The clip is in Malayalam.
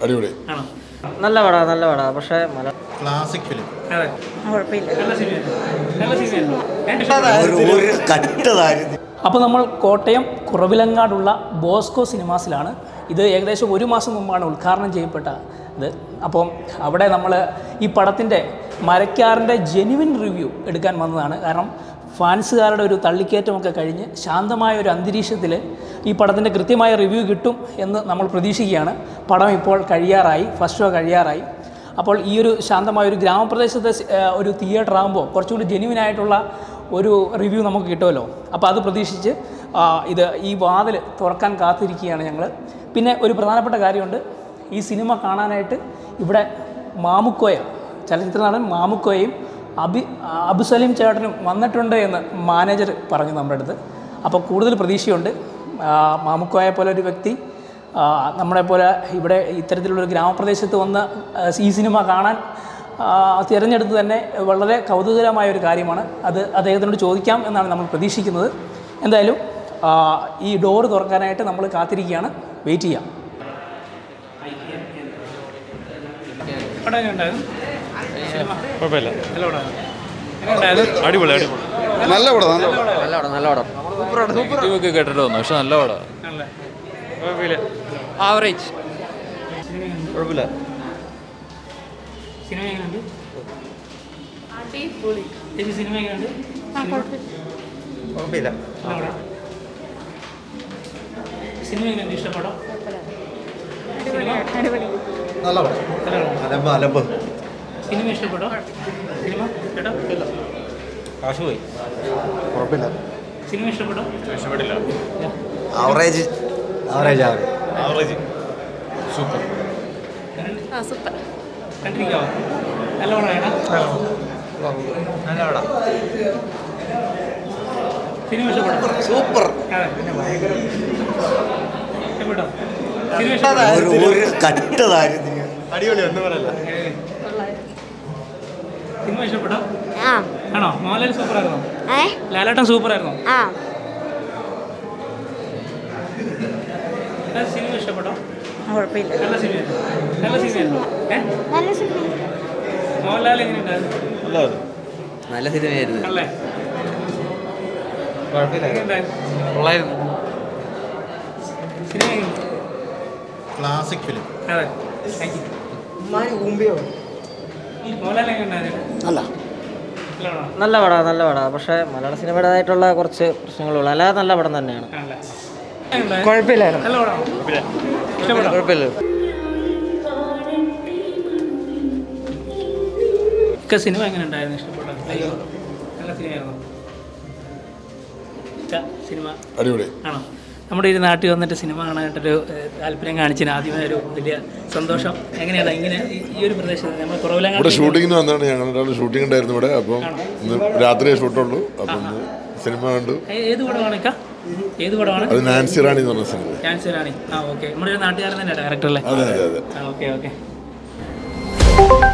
അടിപൊളി ആണോ നല്ല പടാ നല്ല പടാ പക്ഷേ മല ക്ലാസിക് ഫിലിം അതെ കുഴപ്പമില്ല നല്ല സിനിമയാണ് നല്ല സിനിമയാണ് ഒരു കട്ടതായിരുന്നു അപ്പോൾ നമ്മൾ കോട്ടയം കുറവിലങ്ങാടുള്ള ബോസ്കോ സിനിമാസിലാണ് ഇത് ഏകദേശം ഒരു മാസം മുമ്പാണ് ഉദ്ഘാടനം ചെയ്യപ്പെട്ട ഇത് അപ്പം അവിടെ നമ്മൾ ഈ പടത്തിൻ്റെ മരക്കാറിൻ്റെ ജെനുവിൻ റിവ്യൂ എടുക്കാൻ വന്നതാണ് കാരണം ഫാൻസുകാരുടെ ഒരു തള്ളിക്കയറ്റമൊക്കെ കഴിഞ്ഞ് ശാന്തമായ ഒരു അന്തരീക്ഷത്തിൽ ഈ പടത്തിൻ്റെ കൃത്യമായ റിവ്യൂ കിട്ടും എന്ന് നമ്മൾ പ്രതീക്ഷിക്കുകയാണ് പടം ഇപ്പോൾ കഴിയാറായി ഫസ്റ്റ് ഷോ കഴിയാറായി അപ്പോൾ ഈ ഒരു ശാന്തമായ ഒരു ഗ്രാമപ്രദേശത്തെ സി- ഏഹ് ഒരു തിയേറ്റർ ആകുമ്പോൾ കുറച്ചുകൂടി ജെന്യുവൻ ആയിട്ടുള്ള ഒരു റിവ്യൂ നമുക്ക് കിട്ടുമല്ലോ അപ്പോൾ അത് പ്രതീക്ഷിച്ച് ആ, ഇത് ഈ വാതിൽ തുറക്കാൻ കാത്തിരിക്കുകയാണ് ഞങ്ങൾ പിന്നെ ഒരു പ്രധാനപ്പെട്ട കാര്യമുണ്ട് ഈ സിനിമ കാണാനായിട്ട് ഇവിടെ മാമുക്കോയ ചലച്ചിത്ര നടൻ മാമുക്കോയും അബി അബുസലീം ചേട്ടനും വന്നിട്ടുണ്ട് എന്ന് മാനേജർ പറഞ്ഞു നമ്മുടെ അടുത്ത് അപ്പോൾ കൂടുതൽ പ്രതീക്ഷയുണ്ട് ആ, മാമുക്കോയെ പോലെ ഒരു വ്യക്തി ആ, നമ്മളെ പോലെ ഇവിടെ ഇത്തരത്തിലുള്ള ഒരു ഗ്രാമപ്രദേശത്ത് വന്ന് ആ, ഈ സിനിമ കാണാൻ ആ, തിരഞ്ഞെടുത്ത് തന്നെ വളരെ കൗതുകകരമായ ഒരു കാര്യമാണ് അത് അദ്ദേഹത്തിനോട് ചോദിക്കാം എന്നാണ് നമ്മൾ പ്രതീക്ഷിക്കുന്നത് എന്തായാലും ആ, ഈ ഡോറ് തുറക്കാനായിട്ട് നമ്മൾ കാത്തിരിക്കുകയാണ് വെയിറ്റ് ചെയ്യാം കുഴപ്പമില്ല അടിപൊളി അടിപൊളി നല്ല പടം നല്ല നല്ല പടം നല്ല പടം നെഗറ്റീവൊക്കെ കേട്ടിട്ട് വന്നു പക്ഷെ നല്ല പടാ കുഴപ്പമില്ല ആവറേജ് കുഴപ്പമില്ല സിനിമ എങ്ങനെയുണ്ട് ചേച്ചി സിനിമ എങ്ങനെയുണ്ട് കുഴപ്പമില്ല സിനിമ എങ്ങനെയുണ്ട് ഇഷ്ടപ്പെട്ടോ നല്ല പടം അലമ്പ് അലമ്പ് സിനിമ ഇഷ്ടപ്പെട്ടോ സിനിമ ചേട്ടാ കാശ് പോയി കുഴപ്പമില്ല സിനിമ ഇഷ്ടപ്പെട്ടോ ഇഷ്ടപ്പെട്ടില്ല average average average average super കണ്ടിരിക്കാവോ നല്ല പടമാണ് നല്ല പടം സിനിമ ഇഷ്ടപ്പെട്ടോ സൂപ്പർ അതെ പിന്നെ ഭയങ്കര ഇഷ്ടപ്പെട്ടോ സിനിമ ഇഷ്ടപ്പെട്ടോ ഒരു ഒരു കട്ടതായിരുന്നു അടിപൊളി ഒന്നും പറയല്ല സിനിമ ഇഷ്ടപ്പെട്ടോ ആ ആണോ മോഹൻലാൽ സൂപ്പർ ആയിരുന്നോ ഏ ലാലേട്ടൻ സൂപ്പർ ആയിരുന്നോ ആ ആ, സിനിമ ഇഷ്ടപ്പെട്ടോ കുഴപ്പമില്ല നല്ല സിനിമയായിരുന്നു നല്ല സിനിമയായിരുന്നു ഏ നല്ല സിനിമ മോഹൻലാൽ എങ്ങനെയുണ്ടായിരുന്നു നല്ല സിനിമയായിരുന്നു അല്ലേ കുഴപ്പമില്ല എങ്ങനെയുണ്ടായിരുന്നു കൊള്ളായിരുന്നു സിനിമ എങ്ങനെയുണ്ട്? ക്ലാസിക് ഫിലിം അതെ താങ്ക് യു മോഹൻലാൽ എങ്ങനെയുണ്ടായിരുന്നു അല്ല നല്ലതാണോ നല്ല പടാ നല്ല പടാ പക്ഷേ മലയാള സിനിമയുടേതായിട്ടുള്ള കുറച്ച് പ്രശ്നങ്ങളുള്ളൂ അല്ലാതെ നല്ല പടം തന്നെയാണ് ആണല്ലേ എങ്ങനെയുണ്ടായിരുന്നു? കുഴപ്പമില്ലായിരുന്നു നല്ല പടമാണോ ഇഷ്ടപ്പെട്ടോ കുഴപ്പമില്ല ഒക്കെ സിനിമ എങ്ങനെ ഉണ്ടായിരുന്നു ഇഷ്ടപ്പെട്ടോ നല്ല സിനിമയായിരുന്നു ഇക്ക, സിനിമ അടിപൊളി ആണോ നമ്മുടെ ഈ നാട്ടിൽ വന്നിട്ട് സിനിമ കാണാനായിട്ടൊരു ഏഹ്, താല്പര്യം കാണിച്ചതിന് ആദ്യമേ ഒരു വലിയ സന്തോഷം എങ്ങനെയാണ് ഇങ്ങനെ ഈ- ഈ ഒരു പ്രദേശത്ത് നമ്മൾ ഇവിടെ കുറവിലങ്ങാട് ഷൂട്ടിങ്ങിന് വന്നതാണ് ഞങ്ങൾ ഒരാൾ ഷൂട്ടിംഗ് ഉണ്ടായിരുന്നു ഇവിടെ അപ്പം ഇന്ന് രാത്രിയേ ഷൂട്ടുള്ളൂ അപ്പം ഇന്ന് സിനിമ കണ്ടു ഏത് പടമാണ് ഇക്ക ഏത് പടമാണ് അത് നാൻസി റാണി എന്ന് പറഞ്ഞ സിനിമ ചാൻസ് റാണി ആ ഓക്കെ നമ്മുടെ ഒരു നാട്ടുകാരൻ തന്നെ ഡയറക്ടർ അല്ലേ അതെ അതെ അതെ ആ ഓക്കെ ഓക്കെ